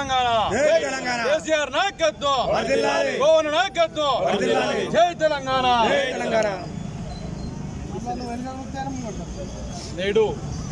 తెలంగాణ జై తెలంగాణ. కేసీఆర్ నాయకత్వం వర్ధిల్లాలి. గోవన నాయకత్వం వర్ధిల్లాలి. జై తెలంగాణ జై తెలంగాణ నేడు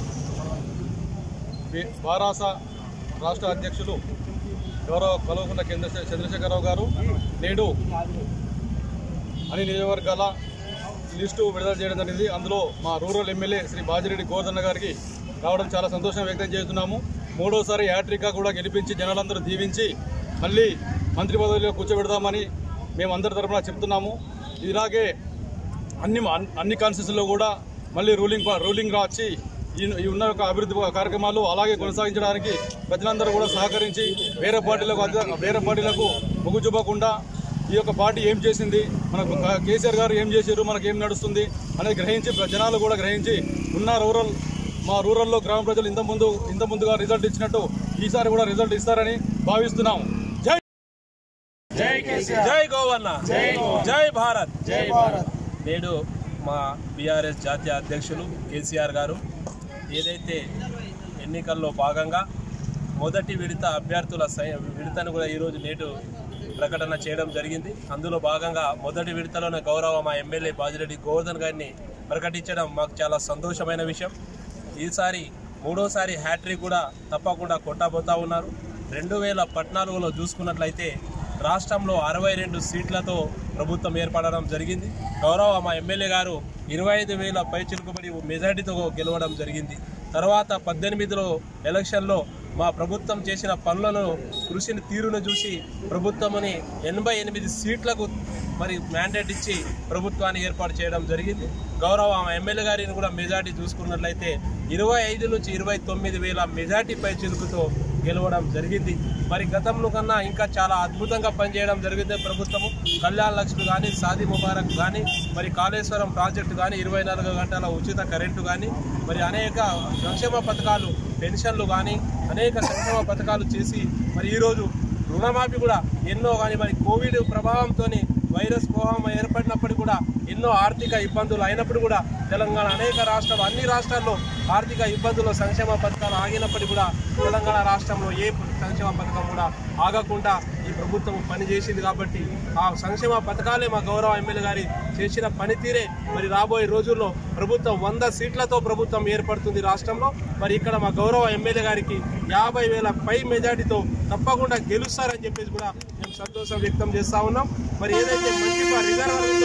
బి- బారాస రాష్ట్ర అధ్యక్షులు గౌరవ కల్వకుంట్ల కేంద్ర చంద్రశేఖరరావు గారు నేడు అన్ని నియోజకవర్గాల లిస్టు విడుదల చేయడం జరిగింది అందులో మా రూరల్ ఎమ్మెల్యే శ్రీ బాజిరెడ్డి గోవర్ధన్న గారికి రావడం చాలా సంతోషం వ్యక్తం చేస్తున్నాము మూడోసారి హ్యాట్రిక్గా కూడా గెలిపించి జనాలందరూ దీవించి మళ్ళీ మంత్రి పదవిలో కూర్చోబెడదామని మేము అందరి తరఫున చెప్తున్నాము ఇలాగే అన్ని అన్ని కాన్స్టిట్యూషన్లో కూడా మళ్ళీ రూలింగ్ పా- రూలింగ్ రాచి ఈ ఈ ఉన్న యొక్క అభివృద్ధి కార్యక్రమాలు అలాగే కొనసాగించడానికి ప్రజలందరూ కూడా సహకరించి వేరే పార్టీలకు అద- వేరే పార్టీలకు మొగ్గు చూపకుండా ఈ యొక్క పార్టీ ఏం చేసింది మనకు క- కేసీఆర్ గారు ఏం చేశారు మనకు ఏం నడుస్తుంది అనేది గ్రహించి ప్ర- జనాలు కూడా గ్రహించి ఉన్న రూరల్ మా రూరల్లో గ్రామ ప్రజలు ఇంత ముందు ఇంత ముందుగా రిజల్ట్ ఇచ్చినట్టు ఈసారి కూడా రిజల్ట్ ఇస్తారని భావిస్తున్నాం జై జై గోవన్న జై భారత్ జై భారత్ నేడు మా బీఆర్ఎస్ జాతీయ అధ్యక్షులు కేసీఆర్ గారు ఏదైతే ఎన్నికల్లో భాగంగా మొదటి విడత అభ్యర్థుల సై- విడతను కూడా ఈరోజు నేడు ప్రకటన చేయడం జరిగింది అందులో భాగంగా మొదటి విడతలోనే గౌరవ మా ఎమ్మెల్యే బాజిరెడ్డి గోవర్ధన్ గారిని ప్రకటించడం మాకు చాలా సంతోషమైన విషయం ఈసారి మూడోసారి హ్యాట్రిక్ కూడా తప్పకుండా కొట్టబోతా ఉన్నారు రెండు వేల పద్నాలుగులో చూసుకున్నట్లయితే రాష్ట్రంలో అరవై రెండు సీట్లతో ప్రభుత్వం ఏర్పడడం జరిగింది గౌరవ మా ఎమ్మెల్యే గారు ఇరవై ఐదు వేల పై చిలుకుబడి మెజార్టీతో గెలవడం జరిగింది తర్వాత పద్దెనిమిదిలో ఎలక్షన్లో మా ప్రభుత్వం చేసిన పనులను కృషిని తీరును చూసి ప్రభుత్వముని ఎనభై ఎనిమిది సీట్లకు మరి మ్యాండేట్ ఇచ్చి ప్రభుత్వాన్ని ఏర్పాటు చేయడం జరిగింది గౌరవ మా ఎమ్మెల్యే గారిని కూడా మెజార్టీ చూసుకున్నట్లయితే ఇరవై ఐదు నుంచి ఇరవై తొమ్మిది వేల మెజార్టీ పై చిలుకుతో గెలవడం జరిగింది మరి గతంలో కన్నా ఇంకా చాలా అద్భుతంగా పనిచేయడం జరిగింది ప్రభుత్వము కళ్యాణ లక్ష్మి కానీ సాది ముబారక్ కానీ మరి కాళేశ్వరం ప్రాజెక్టు కానీ ఇరవై నాలుగు గంటల ఉచిత కరెంటు కానీ మరి అనేక సంక్షేమ పథకాలు పెన్షన్లు కానీ అనేక సంక్షేమ పథకాలు చేసి మరి ఈరోజు రుణమాఫీ కూడా ఎన్నో కానీ మరి కోవిడ్ ప్రభావంతో వైరస్ ప్రభావం ఏర్పడినప్పుడు కూడా ఎన్నో ఆర్థిక ఇబ్బందులు అయినప్పుడు కూడా తెలంగాణ అనేక రాష్ట్రాలు అన్ని రాష్ట్రాల్లో ఆర్థిక ఇబ్బందులు సంక్షేమ పథకాలు ఆగినప్పటికీ కూడా తెలంగాణ రాష్ట్రంలో ఏ సంక్షేమ పథకం కూడా ఆగకుండా ఈ ప్రభుత్వం పనిచేసింది కాబట్టి ఆ సంక్షేమ పథకాలే మా గౌరవ ఎమ్మెల్యే గారి చేసిన పనితీరే మరి రాబోయే రోజుల్లో ప్రభుత్వం వంద సీట్లతో ప్రభుత్వం ఏర్పడుతుంది రాష్ట్రంలో మరి ఇక్కడ మా గౌరవ ఎమ్మెల్యే గారికి యాభై వేల పై మెజార్టీతో తప్పకుండా గెలుస్తారని చెప్పేసి కూడా మేము సంతోషం వ్యక్తం చేస్తా ఉన్నాం మరి ఏదైతే మంచి రిజర్వర్ ఉందో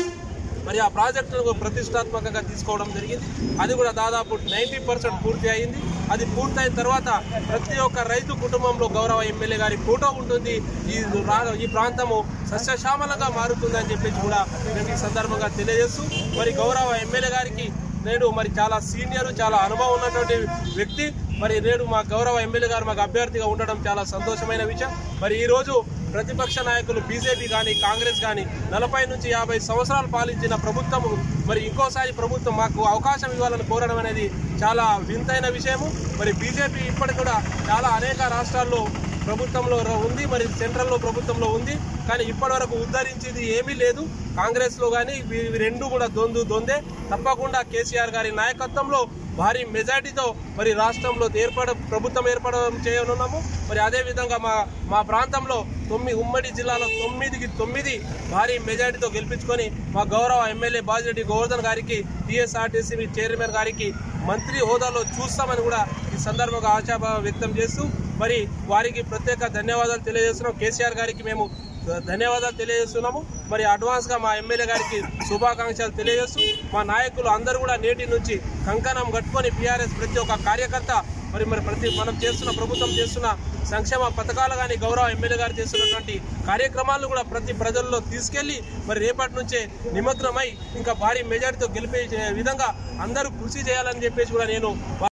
మరి ఆ ప్రాజెక్టును ప్రతిష్టాత్మకంగా తీసుకోవడం జరిగింది అది కూడా దాదాపు నైంటీ పర్సెంట్ పూర్తి అయింది అది పూర్తయిన తర్వాత ప్రతి ఒక్క రైతు కుటుంబంలో గౌరవ ఎమ్మెల్యే గారి ఫోటో ఉంటుంది ఈ రా- ఈ ప్రాంతము సస్యశ్యామలంగా మారుతుందని చెప్పేసి కూడా మేము ఈ సందర్భంగా తెలియజేస్తూ మరి గౌరవ ఎమ్మెల్యే గారికి నేడు మరి చాలా సీనియర్ చాలా అనుభవం ఉన్నటువంటి వ్యక్తి మరి నేడు మా గౌరవ ఎమ్మెల్యే గారు మాకు అభ్యర్థిగా ఉండడం చాలా సంతోషమైన విషయం మరి ఈ రోజు ప్రతిపక్ష నాయకులు బీజేపీ కానీ కాంగ్రెస్ కానీ నలభై నుంచి యాభై సంవత్సరాలు పాలించిన ప్రభుత్వము మరి ఇంకోసారి ప్రభుత్వం మాకు అవకాశం ఇవ్వాలని కోరడం అనేది చాలా వింతైన విషయము మరి బీజేపీ ఇప్పటికి కూడా చాలా అనేక రాష్ట్రాల్లో ప్రభుత్వంలో ర- ఉంది మరి సెంట్రల్లో ప్రభుత్వంలో ఉంది కానీ ఇప్పటివరకు ఉద్ధరించింది ఏమీ లేదు కాంగ్రెస్ లో కానీ ఇవి రెండు కూడా దొందు దొందే తప్పకుండా కేసీఆర్ గారి నాయకత్వంలో భారీ మెజార్టీతో మరి రాష్ట్రంలో ఏర్పడ ప్రభుత్వం ఏర్పడడం చేయనున్నాము మరి అదే విధంగా మా మా ప్రాంతంలో తొమ్మిది ఉమ్మడి జిల్లాలో తొమ్మిదికి తొమ్మిది భారీ మెజార్టీతో గెలిపించుకొని మా గౌరవ ఎమ్మెల్యే బాజిరెడ్డి గోవర్ధన్ గారికి టీఎస్ఆర్టీసీ చైర్మన్ గారికి మంత్రి హోదాలో చూస్తామని కూడా ఈ సందర్భంగా ఆశాభావం వ్యక్తం చేస్తూ మరి వారికి ప్రత్యేక ధన్యవాదాలు తెలియజేస్తున్నాం కేసీఆర్ గారికి మేము ధన్యవాదాలు తెలియజేస్తున్నాము మరి అడ్వాన్స్ గా మా ఎమ్మెల్యే గారికి శుభాకాంక్షలు తెలియజేస్తూ మా నాయకులు అందరూ కూడా నేటి నుంచి కంకణం కట్టుకొని బీఆర్ఎస్ ప్రతి ఒక్క కార్యకర్త మరి మరి ప్రతి మనం చేస్తున్న ప్రభుత్వం చేస్తున్న సంక్షేమ పథకాలు కానీ గౌరవ ఎమ్మెల్యే గారు చేస్తున్నటువంటి కార్యక్రమాలు కూడా ప్రతి ప్రజల్లో తీసుకెళ్లి మరి రేపటి నుంచే నిమగ్నమై ఇంకా భారీ మెజారిటీతో గెలిపే విధంగా అందరూ కృషి చేయాలని చెప్పేసి కూడా నేను